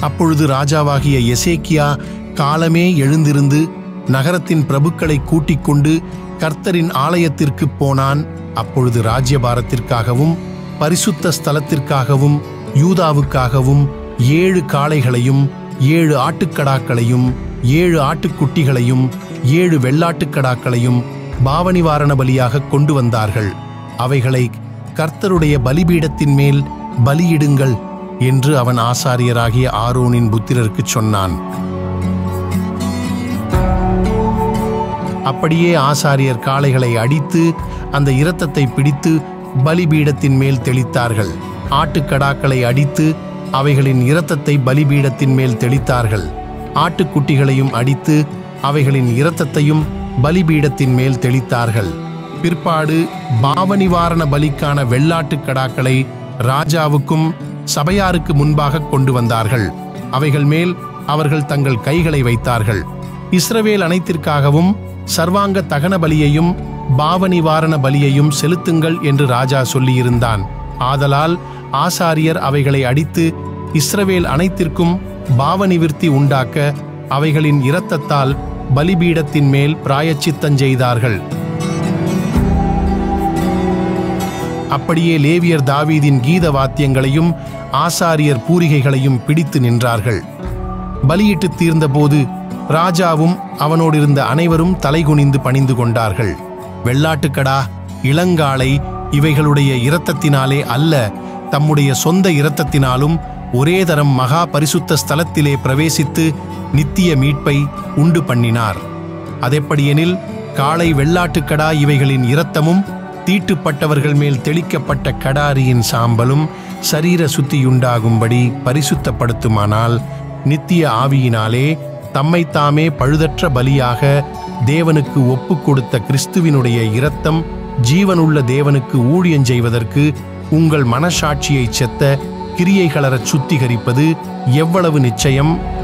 அப்பொழுது ராஜாவாகிய எசேக்கியா காலமே எழுந்திருந்து நகரத்தின் பிரபுக்களை கூட்டிக் கொண்டு கர்த்தரின் ஆலயத்திற்குப் போனான் அப்பொழுது ராஜ்யபாரத்திற்காகவும் பரிசுத்த ஸ்தலத்திற்காகவும் யூதாவுக்காகவும் ஏழு காளைகளையும் ஏழு ஆட்டுக்கடாக்களையும் ஏழு ஆட்டுக்குட்டிகளையும் ஏழு வெள்ளாட்டுக்கடாக்களையும் பாவநிவாரண பலியாக கொண்டு வந்தார்கள் அவைகளை கர்த்தருடைய பலிபீடத்தின் மேல் பலியிடுங்கள் என்று அவன் ஆசாரியராகிய ஆரோனின் புத்திரருக்குச் சொன்னான் அப்படியே ஆசாரியர் காளைகளை அடித்து அந்த இரத்தத்தை பிடித்து பலிபீடத்தின் மேல் தெளித்தார்கள் ஆட்டுக்கடாக்களை அடித்து அவைகளின் இரத்தத்தை பலிபீடத்தின் மேல் தெளித்தார்கள் ஆட்டுக்குட்டிகளையும் அடித்து அவைகளின் இரத்தத்தையும் பலிபீடத்தின் மேல் தெளித்தார்கள் பிற்பாடு பாவநிவாரண பலிக்கான வெள்ளாட்டுக் கடாக்களை ராஜாவுக்கும் சபையாருக்கு முன்பாக கொண்டு வந்தார்கள் அவைகள் மேல் அவர்கள் தங்கள் கைகளை வைத்தார்கள் இஸ்ரவேல் அனைத்திற்காகவும் சர்வாங்க தகன பலியையும் பாவநிவாரண பலியையும் செலுத்துங்கள் என்று ராஜா சொல்லியிருந்தான் ஆதலால் ஆசாரியர் அவைகளை அடித்து இஸ்ரவேல் அனைத்திற்கும் பாவநிவிர்த்தி உண்டாக்க அவைகளின் இரத்தத்தால் பலிபீடத்தின் மேல் பிராயச்சித்தஞ்செய்தார்கள் அப்படியே லேவியர் தாவீதின் கீத வாத்தியங்களையும் ஆசாரியர் பூரிகைகளையும் பிடித்து நின்றார்கள் பலியிட்டு தீர்ந்தபோது ராஜாவும் அவனோடிருந்த அனைவரும் தலைகுனிந்து பணிந்து கொண்டார்கள் வெள்ளாட்டுக்கடா இளங்காளை இவைகளுடைய இரத்தத்தினாலே அல்ல தம்முடைய சொந்த இரத்தத்தினாலும் ஒரே தரம் மகா பரிசுத்த ஸ்தலத்திலே பிரவேசித்து நித்திய மீட்பை உண்டு பண்ணினார் அதெப்படியெனில் காளை வெள்ளாட்டுக்கடா இவைகளின் இரத்தமும் தீட்டுப்பட்டவர்கள் மேல் தெளிக்கப்பட்ட கடாரியின் சாம்பலும் சரீர சுத்தியுண்டாகும்படி பரிசுத்தப்படுத்துமானால் நித்திய ஆவியினாலே தம்மைத்தாமே பழுதற்ற பலியாக தேவனுக்கு ஒப்புக் கொடுத்த கிறிஸ்துவினுடைய இரத்தம் ஜீவனுள்ள தேவனுக்கு ஊழியஞ் செய்வதற்கு உங்கள் மனசாட்சியைச் செத்த கிரியைகளறச் சுத்திகரிப்பது எவ்வளவு நிச்சயம்